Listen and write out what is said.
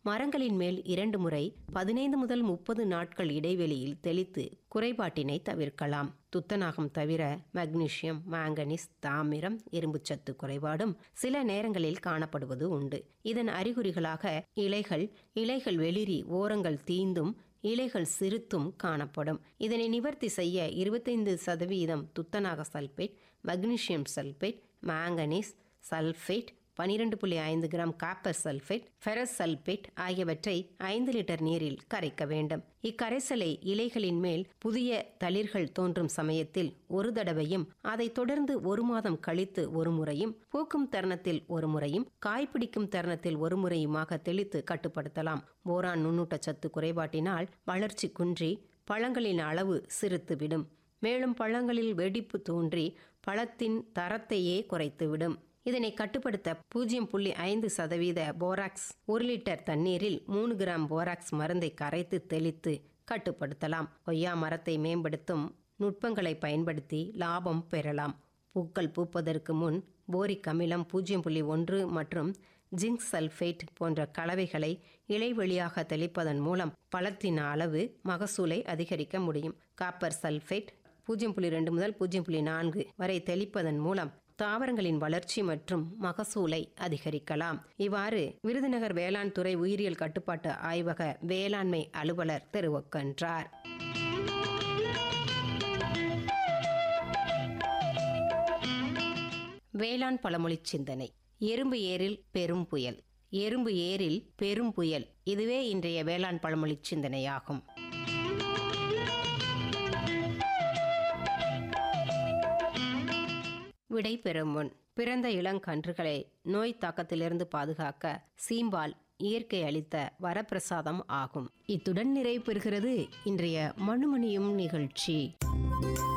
மரங்களின் மேல் இரண்டு முறை பதினைந்து முதல் முப்பது நாட்கள் இடைவெளியில் தெளித்து குறைபாட்டினை தவிர்க்கலாம் துத்தநாகம் தவிர மக்னீசியம் மாங்கனீஸ் தாமிரம் இரும்புச்சத்து குறைபாடும் சில நேரங்களில் காணப்படுவது உண்டு இதன் அறிகுறிகளாக இலைகள் இலைகள் வெளிரி ஓரங்கள் தீந்தும் இலைகள் சிறுத்தும் காணப்படும் இதனை நிவர்த்தி செய்ய இருபத்தைந்து சதவீதம் துத்தநாக sulphate magnesium sulphate manganese sulphate பனிரெண்டு புள்ளி ஐந்து gram copper sulphate ferrous sulphate ஆகியவற்றை ஐந்து லிட்டர் நீரில் கரைக்க வேண்டும் இக்கரைசலை இலைகளின் மேல் புதிய தளிர்கள் தோன்றும் சமயத்தில் ஒரு தடவையும் அதைத் தொடர்ந்து ஒரு மாதம் கழித்து ஒரு முறையும் பூக்கும் தருணத்தில் ஒரு முறையும் காய்பிடிக்கும் தருணத்தில் ஒரு முறையுமாக தெளித்து கட்டுப்படுத்தலாம் போரான் நுண்ணூட்டச்சத்து குறைபாட்டினால் வளர்ச்சி குன்றி பழங்களின் அளவு சிறுத்துவிடும் மேலும் பழங்களில் வெடிப்பு தோன்றி பழத்தின் தரத்தையே குறைத்துவிடும் இதனை கட்டுப்படுத்த பூஜ்ஜியம் புள்ளி ஐந்து சதவீத போராக்ஸ் ஒரு லிட்டர் தண்ணீரில் மூணு கிராம் போராக்ஸ் மருந்தை கரைத்து தெளித்து கட்டுப்படுத்தலாம் கொய்யா மரத்தை மேம்படுத்தும் நுட்பங்களை பயன்படுத்தி லாபம் பெறலாம் பூக்கள் பூப்பதற்கு முன் போரிக் அமிலம் பூஜ்ஜியம் புள்ளி ஒன்று மற்றும் ஜிங்க் சல்ஃபேட் போன்ற கலவைகளை இலை வழியாக தெளிப்பதன் மூலம் பழத்தின் அளவு மகசூலை அதிகரிக்க முடியும் காப்பர் சல்ஃபேட் பூஜ்ஜியம் புள்ளி ரெண்டு முதல் பூஜ்ஜியம் புள்ளி நான்கு வரை தெளிப்பதன் மூலம் தாவரங்களின் வளர்ச்சி மற்றும் மகசூலை அதிகரிக்கலாம் இவ்வாறு விருதுநகர் வேளாண் துறை உயிரியல் கட்டுப்பாட்டு ஆய்வக வேளாண்மை அலுவலர் தெரிவிக்கின்றார் வேளாண் பழமொழி சிந்தனை எறும்பு ஏரில் பெரும் புயல் எறும்பு ஏரில் பெரும் புயல் இதுவே இன்றைய வேளாண் பழமொழி சிந்தனையாகும் விடை பெறும் முன் பிறந்த இளங்கன்றுகளை நோய் தாக்கத்திலிருந்து பாதுகாக்க சீம்பால் இயற்கை அளித்த வரப்பிரசாதம் ஆகும் இத்துடன் நிறைவு பெறுகிறது இன்றைய மனுமணியும் நிகழ்ச்சி